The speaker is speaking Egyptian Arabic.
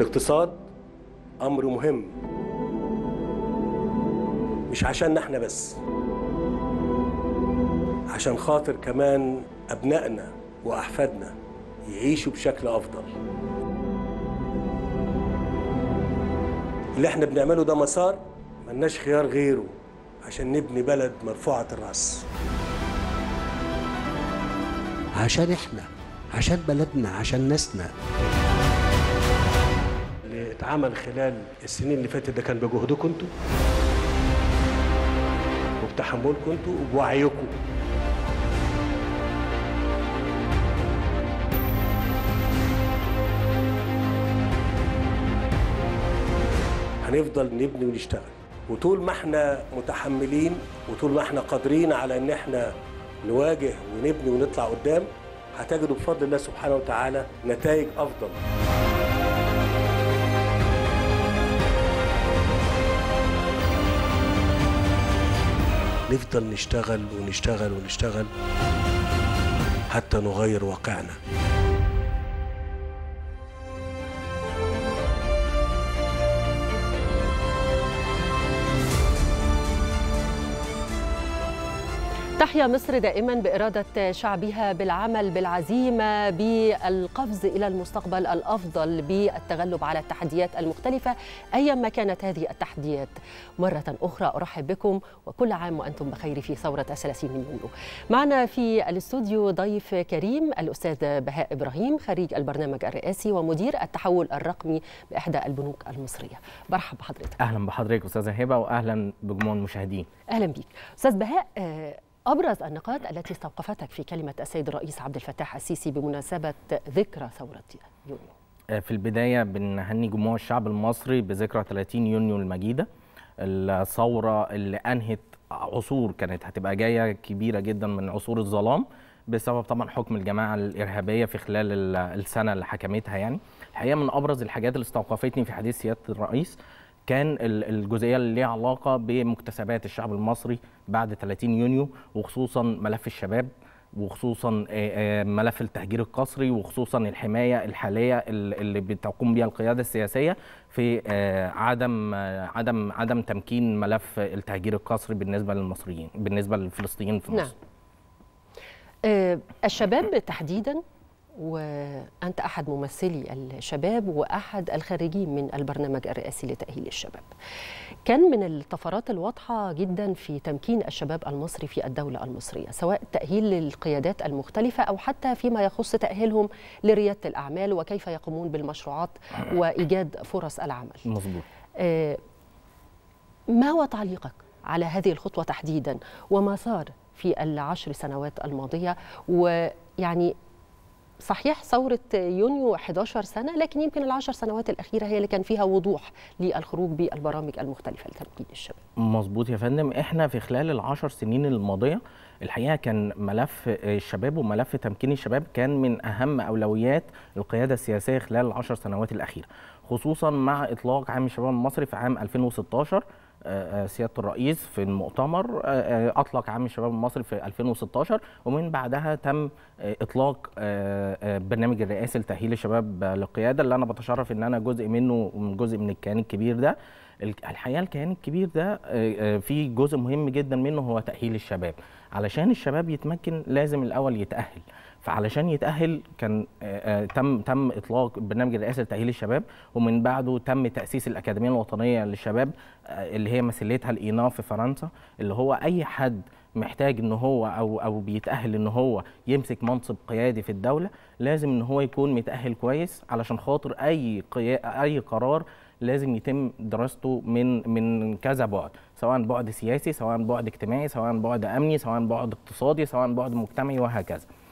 الاقتصاد امر مهم مش عشان احنا بس عشان خاطر كمان ابنائنا واحفادنا يعيشوا بشكل افضل اللي احنا بنعمله ده مسار ملناش خيار غيره عشان نبني بلد مرفوعة الرأس عشان احنا عشان بلدنا عشان ناسنا اللي اتعمل خلال السنين اللي فاتت ده كان بجهدكم انتوا وبتحملكم انتوا وبوعيكم هنفضل نبني ونشتغل وطول ما احنا متحملين وطول ما احنا قادرين على ان احنا نواجه ونبني ونطلع قدام هتجدوا بفضل الله سبحانه وتعالى نتائج افضل نفضل نشتغل ونشتغل ونشتغل حتى نغير واقعنا تحيا مصر دائما بإرادة شعبها بالعمل بالعزيمة بالقفز إلى المستقبل الأفضل بالتغلب على التحديات المختلفة أيما كانت هذه التحديات مرة أخرى أرحب بكم وكل عام وأنتم بخير في ثورة الثلاثين من يونيو معنا في الاستوديو ضيف كريم الأستاذ بهاء إبراهيم خريج البرنامج الرئاسي ومدير التحول الرقمي بإحدى البنوك المصرية برحب بحضرتك اهلا بحضرتك استاذه هبه واهلا بجموع المشاهدين أهلا بيك أستاذ بهاء آه، أبرز النقاط التي استوقفتك في كلمة السيد الرئيس عبد الفتاح السيسي بمناسبة ذكرى ثورة يونيو آه، في البدايه بنهني جموع الشعب المصري بذكرى 30 يونيو المجيده الثوره اللي انهت عصور كانت هتبقى جايه كبيره جدا من عصور الظلام بسبب طبعا حكم الجماعه الارهابيه في خلال ال- السنه اللي حكمتها يعني الحقيقه من ابرز الحاجات اللي استوقفتني في حديث سياده الرئيس كان ال- الجزئيه اللي ليها علاقه بمكتسبات الشعب المصري بعد 30 يونيو وخصوصا ملف الشباب وخصوصا آه، آه، ملف التهجير القسري وخصوصا الحمايه الحاليه ال- اللي بتقوم بها القياده السياسيه في آه، عدم آه، عدم عدم تمكين ملف التهجير القسري بالنسبه للمصريين بالنسبه للفلسطينيين في مصر نعم آه، الشباب تحديدا وأنت أحد ممثلي الشباب وأحد الخارجين من البرنامج الرئاسي لتأهيل الشباب كان من الطفرات الواضحة جدا في تمكين الشباب المصري في الدولة المصرية سواء تأهيل للقيادات المختلفة أو حتى فيما يخص تأهيلهم لريادة الأعمال وكيف يقومون بالمشروعات وإيجاد فرص العمل مظبوط آه، ما هو تعليقك على هذه الخطوة تحديدا وما صار في العشر سنوات الماضية ويعني صحيح ثورة يونيو 11 سنة لكن يمكن العشر سنوات الأخيرة هي اللي كان فيها وضوح للخروج بالبرامج المختلفة لتمكين الشباب مظبوط يا فندم احنا في خلال العشر سنين الماضيه الحقيقه كان ملف الشباب وملف تمكين الشباب كان من اهم اولويات القياده السياسيه خلال العشر سنوات الاخيره خصوصا مع اطلاق عام الشباب المصري في عام 2016 آه، آه، سياده الرئيس في المؤتمر آه، آه، اطلق عام الشباب المصري في 2016 ومن بعدها تم آه، اطلاق آه، آه، برنامج الرئاسي لتاهيل الشباب آه، للقياده اللي انا بتشرف ان انا جزء منه ومن جزء من الكيان الكبير ده الك- الحقيقه الكيان الكبير ده آه، آه، في جزء مهم جدا منه هو تاهيل الشباب علشان الشباب يتمكن لازم الاول يتاهل فعلشان يتاهل كان آه، آه، تم تم اطلاق برنامج الرئاسه لتاهيل الشباب ومن بعده تم تاسيس الاكاديميه الوطنيه للشباب آه، اللي هي مثلتها الاينا في فرنسا اللي هو اي حد محتاج ان هو او او بيتاهل ان هو يمسك منصب قيادي في الدوله لازم ان هو يكون متاهل كويس علشان خاطر اي قيا... اي قرار لازم يتم دراسته من من كذا بعد سواء بعد سياسي سواء بعد اجتماعي سواء بعد امني سواء بعد اقتصادي سواء بعد مجتمعي وهكذا